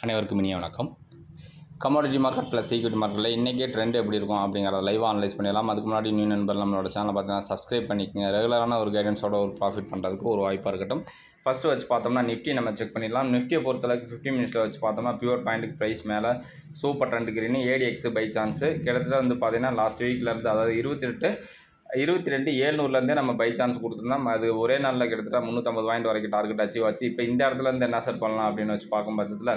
அனைவருக்கும் இனிய வணக்கம் கமாடிட்டி மார்க்கெட் ப்ளஸ் ஈக்விட்டி மார்க்கெட்டில் இன்றைக்கே ட்ரெண்ட் எப்படி இருக்கும் அப்படிங்கிறத லைவாக அனலைஸ் பண்ணிடலாம் அதுக்கு முன்னாடி நியூ நண்பர் நம்மளோட சேனலை பார்த்தீங்கன்னா சப்ஸ்கிரைப் பண்ணிக்கங்க ரெகுலரான ஒரு கைடன்ஸோட ஒரு ப்ராஃபிட் பண்ணுறதுக்கு ஒரு வாய்ப்பாக இருக்கட்டும் ஃபஸ்ட்டு வச்சு பார்த்தோம்னா நிஃப்டி நம்ம செக் பண்ணிடலாம் நிஃப்டியை பொறுத்தளவுக்கு ஃபிஃப்டி மினிட்ஸில் வச்சு பார்த்தோம்னா பியூர் பாயிண்ட்டுக்கு ப்ரைஸ் மேலே super trend green ADX buy chance கிட்டத்தட்ட வந்து பார்த்தீங்கன்னா லாஸ்ட் வீக்லேருந்து அதாவது இருபத்தெட்டு இருபத்தி ரெண்டு ஏழ்நூறுலேருந்தே நம்ம பை சான்ஸ் கொடுத்துருந்தோம் அது ஒரே நாளில் கிட்டத்தட்ட முந்நூற்றம்பது பாயிண்ட் வரைக்கும் டார்கெட் அச்சீவ் ஆச்சு இப்போ இந்த இடத்துல இருந்து என்ன செட் பண்ணலாம் அப்படின்னு வச்சு பார்க்கும் பட்சத்தில்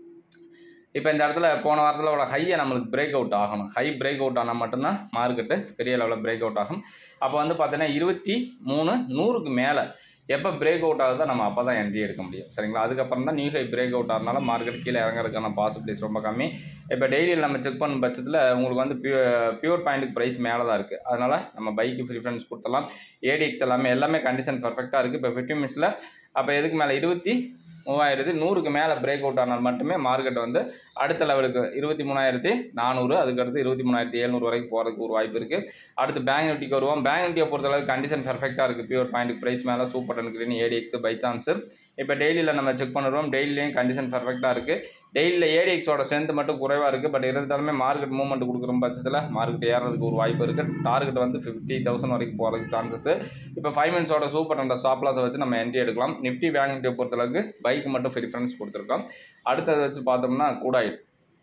இப்போ இந்த இடத்துல போன வாரத்தில் உள்ள ஹையை நம்மளுக்கு பிரேக் அவுட் ஆகணும் ஹை பிரேக் அவுட் ஆனால் மட்டும்தான் மார்க்கெட்டு பெரிய லெவலில் பிரேக் அவுட் ஆகும் அப்போ வந்து பார்த்தீங்கன்னா இருபத்தி மூணு நூறுக்கு மேலே எப்போ பிரேக் அவுட் ஆகுதோ நம்ம அப்போ தான் என்ட்ரி எடுக்க முடியும் சரிங்களா அதுக்கப்புறம் தான் நியூ ஹை பிரேக் அவுட் ஆகிறனால மார்க்கெட் கீழே இறங்குறதுக்கான பாசிபிலிட்டிஸ் ரொம்ப கம்மி இப்போ டெய்லியில் நம்ம செக் பண்ணும் பட்சத்தில் உங்களுக்கு வந்து பியூ பியூர் பாயிண்ட்டுக்கு ப்ரைஸ் மேலே தான் இருக்குது அதனால் நம்ம பைக்கு ப்ரிஃபரன்ஸ் கொடுத்துடலாம் ஏடிஎக்ஸ் எல்லாமே எல்லாமே கண்டிஷன் பர்ஃபெக்டாக இருக்குது இப்போ ஃபிஃப்டி மினிட்ஸில் அப்போ எதுக்கு மேலே இருபத்தி மூவாயிரத்தி நூறுக்கு மேலே பிரேக் அவுட் ஆனால் மட்டுமே மார்க்கெட் வந்து அடுத்த லெவலுக்கு இருபத்தி மூணாயிரத்தி நானூறு அதுக்கடுத்து இருபத்தி மூணாயிரத்தி எழுநூறு வரைக்கும் போகிறதுக்கு ஒரு வாய்ப்பு இருக்குது அடுத்து பேங்க் நிஃப்டிக்கு வருவோம் பேங்க் நிஃப்டியை பொறுத்தளவுக்கு கண்டிஷன் பர்ஃபெக்டாக இருக்குது பியூர் பாயிண்ட் ப்ரைஸ் மேலே super ten green ADX buy chance இப்போ டெய்லியில் நம்ம செக் பண்ணுறோம் டெய்லியும் கண்டிஷன் பர்ஃபெக்டாக இருக்குது டெய்லியில் ஏடிஎக்ஸோட ஸ்ட்ரென்த் மட்டும் குறைவாக இருக்குது பட் இருந்தாலுமே மார்க்கெட் மூவ்மெண்ட் கொடுக்குற பட்சத்தில் மார்க்கெட் ஏறதுக்கு ஒரு வாய்ப்பு இருக்குது டார்கெட் வந்து ஃபிஃப்டி தௌசண்ட் வரைக்கும் போகிறதுக்கு சான்சஸ் இப்போ ஃபைவ் மினிட்ஸோட சூப்பர் அந்த ஸ்டாப் லாஸை வச்சு நம்ம என்ட்ரி எடுக்கலாம் நிஃப்டி பேங்க் நிஃப்டியை பொறுத்தளவுக்கு பைக் மட்டும் ப்ரிஃபரன்ஸ் கொடுத்துருக்கோம் அடுத்தது வச்சு பார்த்தோம்னா கூடாயில்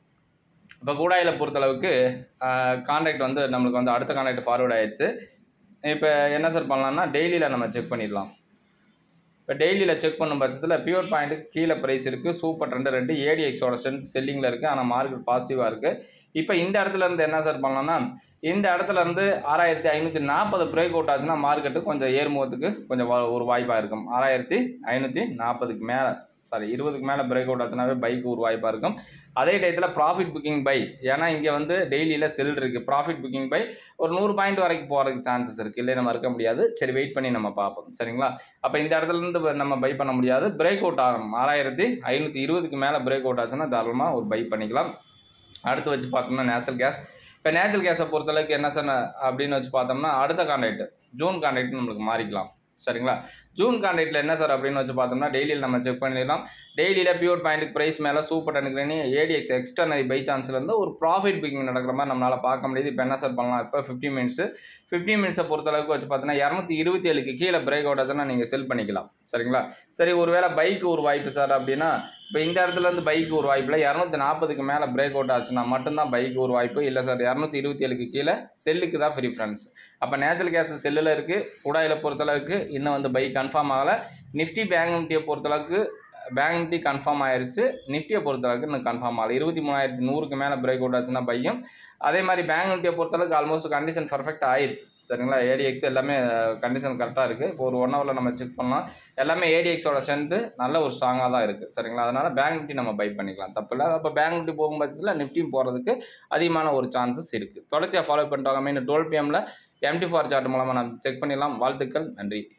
இப்போ கூடாயில் பொறுத்தளவுக்கு கான்டாக்ட் வந்து நம்மளுக்கு வந்து அடுத்த கான்டாக்ட் ஃபார்வர்ட் ஆயிடுச்சு இப்போ என்ன சார் பண்ணலாம்னா டெய்லியில் நம்ம செக் பண்ணிடலாம் இப்போ டெய்லியில் செக் பண்ணும் பட்சத்தில் பியூர் பாயிண்ட்டுக்கு கீழே ப்ரைஸ் இருக்குது சூப்பர் ரெண்டு ரெண்டு ஏடிஎக்ஸோட ஸ்ட்ரென்த் செல்லிங்கில் இருக்குது ஆனால் மார்க்கெட் பாசிட்டிவாக இருக்குது இப்போ இந்த இடத்துல இருந்து என்ன சார் பண்ணலாம்னா இந்த இடத்துல இருந்து ஆறாயிரத்தி ஐநூற்றி நாற்பது பிரேக் அவுட் ஆச்சுன்னா மார்க்கெட்டு கொஞ்சம் ஏறுமுகத்துக்கு கொஞ்சம் வா- ஒரு வாய்ப்பாக இருக்கும் ஆறாயிரத்தி ஐநூற்றி நாற்பதுக்கு மேலே சாரி இருபதுக்கு மேலே பிரேக் அவுட் ஆச்சுனாவே பைக்கு ஒரு வாய்ப்பாக இருக்கும் அதே டயத்தில் ப்ராஃபிட் புக்கிங் பை ஏன்னா இங்கே வந்து டெய்லியில் செல் இருக்குது ப்ராஃபிட் புக்கிங் பை ஒரு நூறு பாயிண்ட் வரைக்கும் போகிறதுக்கு சான்சஸ் இருக்குது இல்லை நம்ம இருக்க முடியாது சரி வெயிட் பண்ணி நம்ம பார்ப்போம் சரிங்களா அப்போ இந்த இடத்துல இருந்து நம்ம பை பண்ண முடியாது பிரேக் அவுட் ஆகணும் ஆறாயிரத்தி ஐநூற்றி இருபதுக்கு மேலே பிரேக் அவுட் ஆச்சுன்னா தாராளமாக ஒரு பை பண்ணிக்கலாம் அடுத்து வச்சு பார்த்தோம்னா நேச்சுரல் கேஸ் இப்போ நேச்சுரல் கேஸை பொறுத்தளவுக்கு என்ன சொன்ன அப்படின்னு வச்சு பார்த்தோம்னா அடுத்த கான்ட்ராக்ட் ஜூன் கான்ட்ராக்ட் நம்மளுக்கு மாறிக்கலாம் சரிங்களா ஜூன் கான்ட்ராக்டில் என்ன சார் அப்படின்னு வச்சு பார்த்தோம்னா டெய்லியில் நம்ம செக் பண்ணிடலாம் டெய்லியில் பியூர் பாயிண்ட்டுக்கு ப்ரைஸ் மேலே சூப்பர் டெனுக்குன்னு ஏடிஎக்ஸ் எக்ஸ்டர்னரி பை சான்ஸ்லேருந்து ஒரு ப்ராஃபிட் பிக்கிங் நடக்கிற மாதிரி நம்மளால் பார்க்க முடியுது இப்போ என்ன சார் பண்ணலாம் இப்போ ஃபிஃப்டி மினிட்ஸு ஃபிஃப்டி மினிட்ஸை பொறுத்தளவுக்கு வச்சு பார்த்தீங்கன்னா இரநூத்தி இருபத்தி ஏழுக்கு கீழே பிரேக் அவுட் ஆச்சுன்னா நீங்கள் செல் பண்ணிக்கலாம் சரிங்களா சரி ஒருவேளை பைக்கு ஒரு வாய்ப்பு சார் அப்படின்னா இப்போ இந்த இடத்துல இருந்து பைக்கு ஒரு வாய்ப்பில் இரநூத்தி நாற்பதுக்கு மேலே பிரேக் அவுட் ஆச்சுன்னா மட்டும்தான் பைக்கு ஒரு வாய்ப்பு இல்லை சார் இரநூத்தி இருபத்தி ஏழுக்கு கீழே செல்லுக்கு தான் ப்ரிஃபரன்ஸ் அப்போ நேச்சுரல் கேஸ் செல்லில் இருக்குது குடாயில் பொறுத்தளவுக்கு இன்னும் வந்து பைக் கன்ஃபார்ம் ஆகலை நிஃப்டி பேங்க் நிஃப்டியை பொறுத்தளவுக்கு பேங்க் நிஃப்டி கன்ஃபார்ம் ஆயிருச்சு நிஃப்டியை பொறுத்தளவுக்கு இன்னும் கன்ஃபார்ம் ஆகலை இருபத்தி மூணாயிரத்தி நூறுக்கு மேலே பிரேக் அவுட் ஆச்சுன்னா பையும் அதே மாதிரி பேங்க் நிஃப்டியை பொறுத்தளவுக்கு ஆல்மோஸ்ட் கண்டிஷன் பர்ஃபெக்ட் ஆயிடுச்சு சரிங்களா ஏடிஎக்ஸ் எல்லாமே கண்டிஷன் கரெக்டாக இருக்குது இப்போ ஒரு ஒன் ஹவரில் நம்ம செக் பண்ணலாம் எல்லாமே ஏடிஎக்ஸோட ஸ்ட்ரென்த்து நல்ல ஒரு ஸ்ட்ராங்காக தான் இருக்குது சரிங்களா அதனால் பேங்க் நிஃப்டி நம்ம பை பண்ணிக்கலாம் தப்பு இல்லை அப்போ பேங்க் நிஃப்டி போகும் பட்சத்தில் நிஃப்டியும் போகிறதுக்கு அதிகமான ஒரு சான்சஸ் இருக்குது தொடர்ச்சியாக ஃபாலோ பண்ணிட்டு வாங்க மெயின் டுவெல் பிஎம்மில் எம்டி ஃபார் சார்ட் மூலமாக நம்ம செக் பண்ணிடலாம் வாழ்த்துக்கள் நன்றி